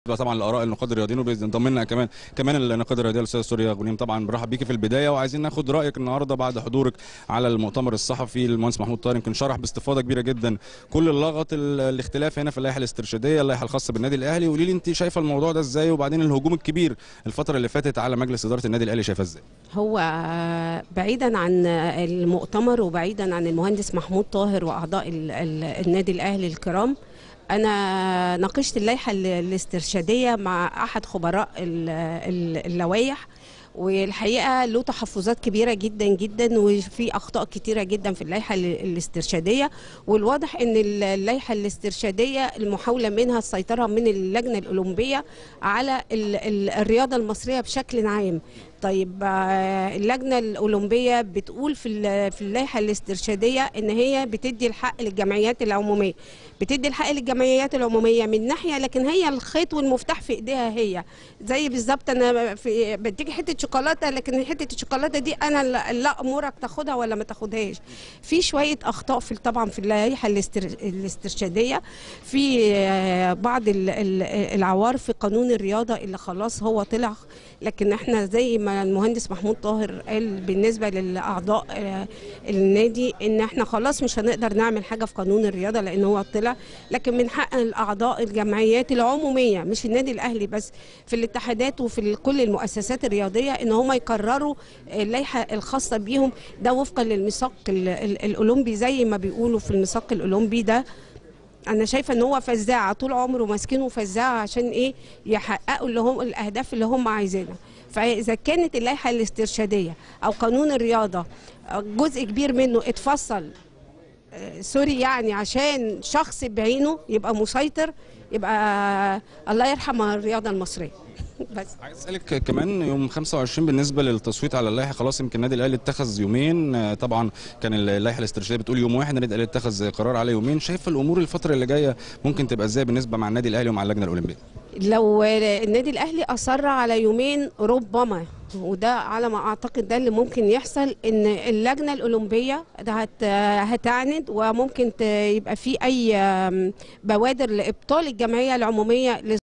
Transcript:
طبعا لاراء النقاد الرياضيين وبينضم لنا كمان كمان النقاد الرياضي الاستاذ سوريا غنيم طبعا برحب بيكي في البدايه وعايزين ناخد رايك النهارده بعد حضورك على المؤتمر الصحفي المهندس محمود طاهر يمكن شرح باستفاضه كبيره جدا كل اللغط ال- الاختلاف هنا في اللائحه الاسترشاديه اللائحه الخاصه بالنادي الاهلي قولي لي انت شايفه الموضوع ده ازاي وبعدين الهجوم الكبير الفتره اللي فاتت على مجلس اداره النادي الاهلي شايفاه ازاي هو بعيدا عن المؤتمر وبعيدا عن المهندس محمود طاهر واعضاء ال- ال- النادي الاهلي الكرام انا ناقشت اللائحه ال- الاسترشاديه مع احد خبراء ال- ال- اللوائح والحقيقه له تحفظات كبيره جدا جدا وفي اخطاء كتيره جدا في اللائحه ال- الاسترشاديه والواضح ان ال- اللائحه الاسترشاديه المحاوله منها السيطره من اللجنه الاولمبيه على ال- ال- الرياضه المصريه بشكل عام طيب آه، اللجنه الاولمبيه بتقول في ال- في اللائحه الاسترشاديه ان هي بتدي الحق للجمعيات العموميه بتدي الحق للجمعيات العموميه من ناحيه لكن هي الخيط والمفتاح في ايديها هي زي بالظبط انا في بديكي حته شوكولاته لكن حته الشوكولاته دي انا لا- لا امورك تاخدها ولا ما تاخدهاش في شويه اخطاء في طبعا في اللائحه الاستر- الاسترشاديه في آه، بعض ال- ال- العوار في قانون الرياضه اللي خلاص هو طلع لكن احنا زي ما المهندس محمود طاهر قال بالنسبه للاعضاء آه، النادي ان احنا خلاص مش هنقدر نعمل حاجه في قانون الرياضه لان هو طلع لكن من حق الاعضاء الجمعيات العموميه مش النادي الاهلي بس في الاتحادات وفي ال- كل المؤسسات الرياضيه ان هم يقرروا اللائحه الخاصه بيهم ده وفقا للميثاق ال- ال- الاولمبي زي ما بيقولوا في الميثاق الاولمبي ده انا شايفه ان هو فزاعه طول عمره ماسكينه فزاعه عشان ايه يحققوا اللي هم الاهداف اللي هم عايزينها فاذا كانت اللائحه الاسترشاديه او قانون الرياضه جزء كبير منه اتفصل آه، سوري يعني عشان شخص بعينه يبقى مسيطر يبقى الله يرحم الرياضه المصريه بس عايز اسالك كمان يوم 25 بالنسبه للتصويت على اللائحه خلاص يمكن النادي الاهلي اتخذ يومين آه، طبعا كان اللائحه الاسترشاديه بتقول يوم واحد النادي الاهلي اتخذ قرار على يومين شايفه الامور الفتره اللي جايه ممكن تبقى ازاي بالنسبه مع النادي الاهلي ومع اللجنه الاولمبيه لو النادي الاهلي اصر على يومين ربما وده على ما اعتقد ده اللي ممكن يحصل ان اللجنه الاولمبيه ده هت هتعند وممكن ت- يبقى في اي آم، بوادر لابطال الجمعيه العموميه